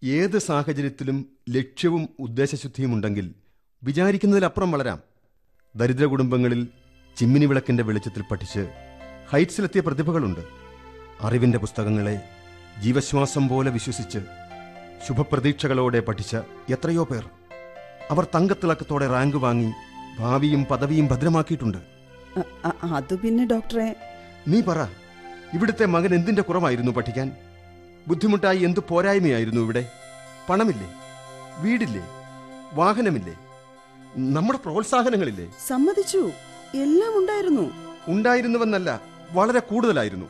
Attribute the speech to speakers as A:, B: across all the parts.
A: ഏത് സാഹചര്യത്തിലും ലക്ഷ്യവും ഉദ്ദേശശുദ്ധിയും ഉണ്ടെങ്കിൽ വിചാരിക്കുന്നതിലപ്പുറം വളരാം ദരിദ്ര കുടുംബങ്ങളിൽ ചിമ്മിനി വിളക്കിന്റെ വെളിച്ചത്തിൽ പഠിച്ച് ഹൈറ്റ്സിലെത്തിയ പ്രതിഭകളുണ്ട് അറിവിന്റെ പുസ്തകങ്ങളെ ജീവശ്വാസം പോലെ വിശ്വസിച്ച് ശുഭപ്രതീക്ഷകളോടെ പഠിച്ച എത്രയോ പേർ അവർ തങ്കത്തിളക്കത്തോടെ റാങ്ക് വാങ്ങി ഭാവിയും പദവിയും ഭദ്രമാക്കിയിട്ടുണ്ട്
B: അ- അ- അത് പിന്നെ ഡോക്ടറെ
A: നീ പറ ഇവിടുത്തെ മകൻ എന്തിന്റെ കുറവായിരുന്നു പഠിക്കാൻ ബുദ്ധിമുട്ടായി എന്ത് പോരായ്മയായിരുന്നു ഇവിടെ പണമില്ലേ വീടില്ലേ വാഹനമില്ലേ നമ്മുടെ പ്രോത്സാഹനങ്ങളില്ലേ
B: സമ്മതിച്ചു എല്ലാം ഉണ്ടായിരുന്നു
A: ഉണ്ടായിരുന്നുവെന്നല്ല വളരെ കൂടുതലായിരുന്നു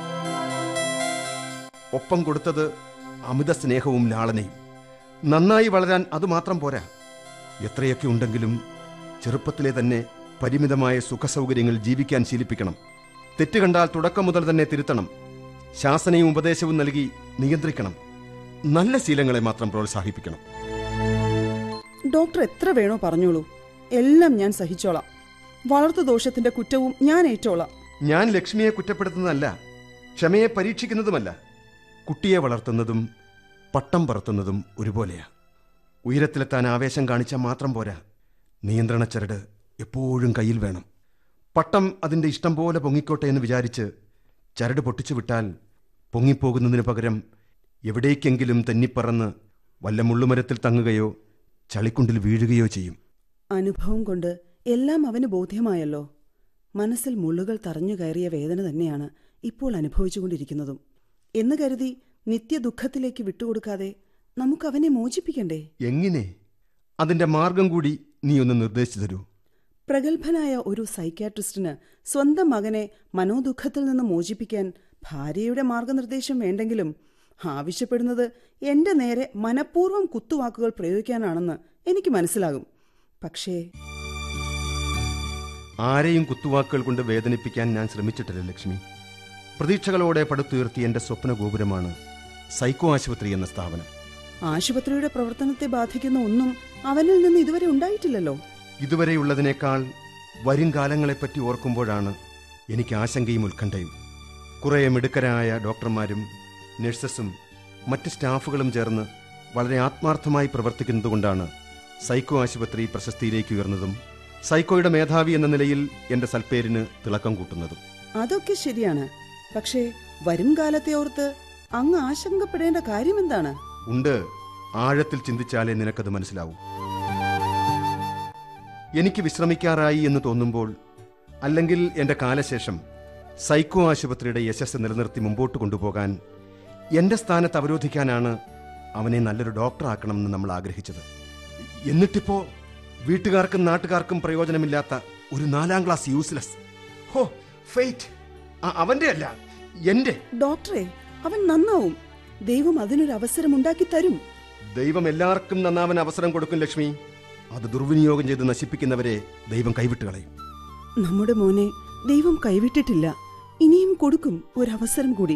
A: ഒപ്പം കൊടുത്തത് അമിത സ്നേഹവും ലാളനയും നന്നായി വളരാൻ അതുമാത്രം പോരാ എത്രയൊക്കെ ഉണ്ടെങ്കിലും ചെറുപ്പത്തിലെ തന്നെ പരിമിതമായ സുഖസൗകര്യങ്ങൾ ജീവിക്കാൻ ശീലിപ്പിക്കണം തെറ്റ് കണ്ടാൽ തുടക്കം മുതൽ തന്നെ തിരുത്തണം ശാസനയും ഉപദേശവും നൽകി നിയന്ത്രിക്കണം നല്ല ശീലങ്ങളെ മാത്രം പ്രോത്സാഹിപ്പിക്കണം
B: ഡോക്ടർ എത്ര വേണോ പറഞ്ഞോളൂ എല്ലാം ഞാൻ സഹിച്ചോളാം വളർത്തു ദോഷത്തിന്റെ കുറ്റവും ഞാൻ ഏറ്റോളാം
A: ഞാൻ ലക്ഷ്മിയെ കുറ്റപ്പെടുത്തുന്നതല്ല ക്ഷമയെ പരീക്ഷിക്കുന്നതുമല്ല കുട്ടിയെ വളർത്തുന്നതും പട്ടം പറത്തുന്നതും ഒരുപോലെയാ ഉയരത്തിലെത്താൻ ആവേശം കാണിച്ചാൽ മാത്രം പോരാ നിയന്ത്രണ ചരട് എപ്പോഴും കയ്യിൽ വേണം പട്ടം അതിൻ്റെ ഇഷ്ടം പോലെ പൊങ്ങിക്കോട്ടെ എന്ന് വിചാരിച്ച് ചരട് പൊട്ടിച്ചു വിട്ടാൽ പൊങ്ങിപ്പോകുന്നതിന് പകരം എവിടേക്കെങ്കിലും തെന്നിപ്പറന്ന് വല്ല മുള്ളുമരത്തിൽ തങ്ങുകയോ ചളിക്കുണ്ടിൽ വീഴുകയോ ചെയ്യും
B: അനുഭവം കൊണ്ട് എല്ലാം അവന് ബോധ്യമായല്ലോ മനസ്സിൽ മുള്ളുകൾ തറഞ്ഞു കയറിയ വേദന തന്നെയാണ് ഇപ്പോൾ അനുഭവിച്ചുകൊണ്ടിരിക്കുന്നതും എന്ന് കരുതി നിത്യദുഃഖത്തിലേക്ക് വിട്ടുകൊടുക്കാതെ നമുക്ക് അവനെ മോചിപ്പിക്കണ്ടേ
A: എങ്ങനെ അതിൻ്റെ മാർഗം കൂടി നീ ഒന്ന് നിർദ്ദേശിച്ചു തരൂ
B: പ്രഗത്ഭനായ ഒരു സൈക്യാട്രിസ്റ്റിന് സ്വന്തം മകനെ മനോദുഃഖത്തിൽ നിന്ന് മോചിപ്പിക്കാൻ ഭാര്യയുടെ മാർഗനിർദ്ദേശം വേണ്ടെങ്കിലും ആവശ്യപ്പെടുന്നത് എന്റെ നേരെ മനഃപൂർവ്വം കുത്തുവാക്കുകൾ പ്രയോഗിക്കാനാണെന്ന് എനിക്ക് മനസ്സിലാകും പക്ഷേ
A: ആരെയും കുത്തുവാക്കുകൾ കൊണ്ട് വേദനിപ്പിക്കാൻ ഞാൻ ശ്രമിച്ചിട്ടില്ല ലക്ഷ്മി പ്രതീക്ഷകളോടെ പടുത്തുയർത്തിയ എന്റെ സ്വപ്ന ഗോപുരമാണ് സൈക്കോ ആശുപത്രി എന്ന സ്ഥാപനം
B: ആശുപത്രിയുടെ പ്രവർത്തനത്തെ ബാധിക്കുന്ന ഒന്നും അവനിൽ നിന്ന് ഇതുവരെ ഉണ്ടായിട്ടില്ലല്ലോ
A: ഇതുവരെയുള്ളതിനേക്കാൾ വരും കാലങ്ങളെപ്പറ്റി ഓർക്കുമ്പോഴാണ് എനിക്ക് ആശങ്കയും ഉത്കണ്ഠയും കുറേ മിടുക്കരായ ഡോക്ടർമാരും നഴ്സസും മറ്റ് സ്റ്റാഫുകളും ചേർന്ന് വളരെ ആത്മാർത്ഥമായി പ്രവർത്തിക്കുന്നതുകൊണ്ടാണ് സൈക്കോ ആശുപത്രി പ്രശസ്തിയിലേക്ക് ഉയർന്നതും സൈക്കോയുടെ മേധാവി എന്ന നിലയിൽ എന്റെ സൽപ്പേരിന് തിളക്കം കൂട്ടുന്നതും
B: അതൊക്കെ ശരിയാണ് പക്ഷേ വരും കാലത്തെ ഓർത്ത് അങ്ങ് ആശങ്കപ്പെടേണ്ട കാര്യമെന്താണ്
A: ഉണ്ട് ആഴത്തിൽ ചിന്തിച്ചാലേ നിനക്കത് മനസ്സിലാവൂ എനിക്ക് വിശ്രമിക്കാറായി എന്ന് തോന്നുമ്പോൾ അല്ലെങ്കിൽ എന്റെ കാലശേഷം സൈക്കോ ആശുപത്രിയുടെ യശസ് നിലനിർത്തി മുമ്പോട്ട് കൊണ്ടുപോകാൻ എന്റെ സ്ഥാനത്ത് അവരോധിക്കാനാണ് അവനെ നല്ലൊരു ഡോക്ടറാക്കണമെന്ന് നമ്മൾ ആഗ്രഹിച്ചത് എന്നിട്ടിപ്പോ വീട്ടുകാർക്കും നാട്ടുകാർക്കും പ്രയോജനമില്ലാത്ത ഒരു നാലാം ക്ലാസ് യൂസ്ലെസ് ഹോ ഫെയ്റ്റ് അവന്റെ അല്ല എന്റെ
B: ഡോക്ടറെ അവൻ നന്നാവും ദൈവം അതിനൊരു അവസരം ഉണ്ടാക്കി തരും
A: ദൈവം എല്ലാവർക്കും നന്നാവൻ അവസരം കൊടുക്കും ലക്ഷ്മി അത് ദുർവിനിയോഗം ചെയ്ത് നശിപ്പിക്കുന്നവരെ ദൈവം കൈവിട്ട് കളയും
B: നമ്മുടെ മോനെ ദൈവം കൈവിട്ടിട്ടില്ല ഇനിയും കൊടുക്കും ഒരവസരം കൂടി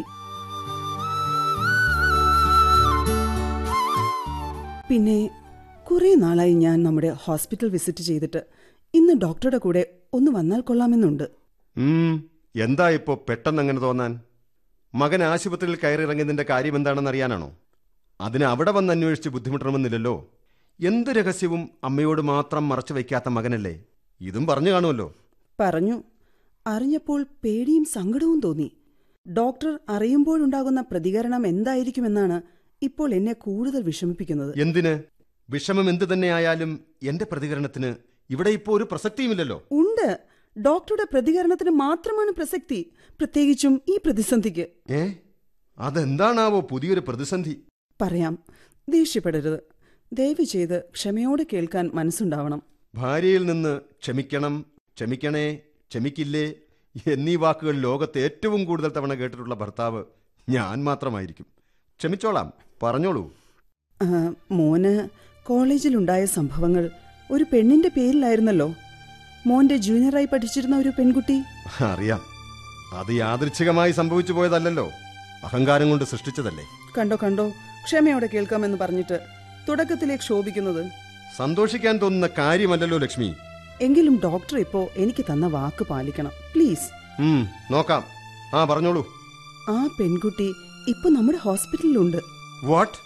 B: പിന്നെ കുറെ നാളായി ഞാൻ നമ്മുടെ ഹോസ്പിറ്റൽ വിസിറ്റ് ചെയ്തിട്ട് ഇന്ന് ഡോക്ടറുടെ കൂടെ ഒന്ന് വന്നാൽ കൊള്ളാമെന്നുണ്ട്
A: ഉം, എന്താ ഇപ്പോ പെട്ടെന്ന് അങ്ങനെ തോന്നാൻ മകൻ ആശുപത്രിയിൽ കയറിയിറങ്ങിയതിന്റെ കാര്യം എന്താണെന്ന് അറിയാനാണോ അതിന് അവിടെ വന്ന് അന്വേഷിച്ച് ബുദ്ധിമുട്ടണമെന്നില്ലല്ലോ എന്ത് രഹസ്യവും അമ്മയോട് മാത്രം മറച്ചു വയ്ക്കാത്ത മകനല്ലേ ഇതും പറഞ്ഞു കാണുമല്ലോ
B: പറഞ്ഞു അറിഞ്ഞപ്പോൾ പേടിയും സങ്കടവും തോന്നി ഡോക്ടർ അറിയുമ്പോഴുണ്ടാകുന്ന പ്രതികരണം എന്തായിരിക്കുമെന്നാണ് ഇപ്പോൾ എന്നെ കൂടുതൽ വിഷമിപ്പിക്കുന്നത്
A: എന്തിന് വിഷമം എന്തു തന്നെയായാലും എന്റെ പ്രതികരണത്തിന് ഇവിടെ ഇപ്പോ ഒരു പ്രസക്തിയുമില്ലല്ലോ
B: ഉണ്ട് ഡോക്ടറുടെ പ്രതികരണത്തിന് മാത്രമാണ് പ്രസക്തി പ്രത്യേകിച്ചും ഈ പ്രതിസന്ധിക്ക്
A: ഏ അതെന്താണാവോ പുതിയൊരു പ്രതിസന്ധി
B: പറയാം ദേഷ്യപ്പെടരുത് ദയവ് ചെയ്ത് ക്ഷമയോടെ കേൾക്കാൻ മനസ്സുണ്ടാവണം
A: ഭാര്യയിൽ നിന്ന് ക്ഷമിക്കണം ക്ഷമിക്കണേ ക്ഷമിക്കില്ലേ എന്നീ വാക്കുകൾ ലോകത്ത് ഏറ്റവും കൂടുതൽ തവണ കേട്ടിട്ടുള്ള ഭർത്താവ് ഞാൻ മാത്രമായിരിക്കും ക്ഷമിച്ചോളാം പറഞ്ഞോളൂ
B: ആ, മോന് കോളേജിലുണ്ടായ സംഭവങ്ങൾ ഒരു പെണ്ണിന്റെ പേരിലായിരുന്നല്ലോ മോന്റെ ജൂനിയറായി പഠിച്ചിരുന്ന ഒരു പെൺകുട്ടി
A: അറിയാം അത് യാദൃച്ഛികമായി സംഭവിച്ചു പോയതല്ലല്ലോ അഹങ്കാരം കൊണ്ട് സൃഷ്ടിച്ചതല്ലേ
B: കണ്ടോ കണ്ടോ ക്ഷമയോടെ കേൾക്കാമെന്ന് പറഞ്ഞിട്ട് തുടക്കത്തിലേക്ക് ക്ഷോഭിക്കുന്നത്
A: സന്തോഷിക്കാൻ തോന്നുന്ന കാര്യമല്ലല്ലോ ലക്ഷ്മി
B: എങ്കിലും ഡോക്ടർ ഇപ്പോ എനിക്ക് തന്ന വാക്ക് പാലിക്കണം പ്ലീസ്
A: ഉം നോക്കാം ആ പറഞ്ഞോളൂ
B: ആ പെൺകുട്ടി ഇപ്പൊ നമ്മുടെ ഹോസ്പിറ്റലിലുണ്ട്
A: വാട്ട്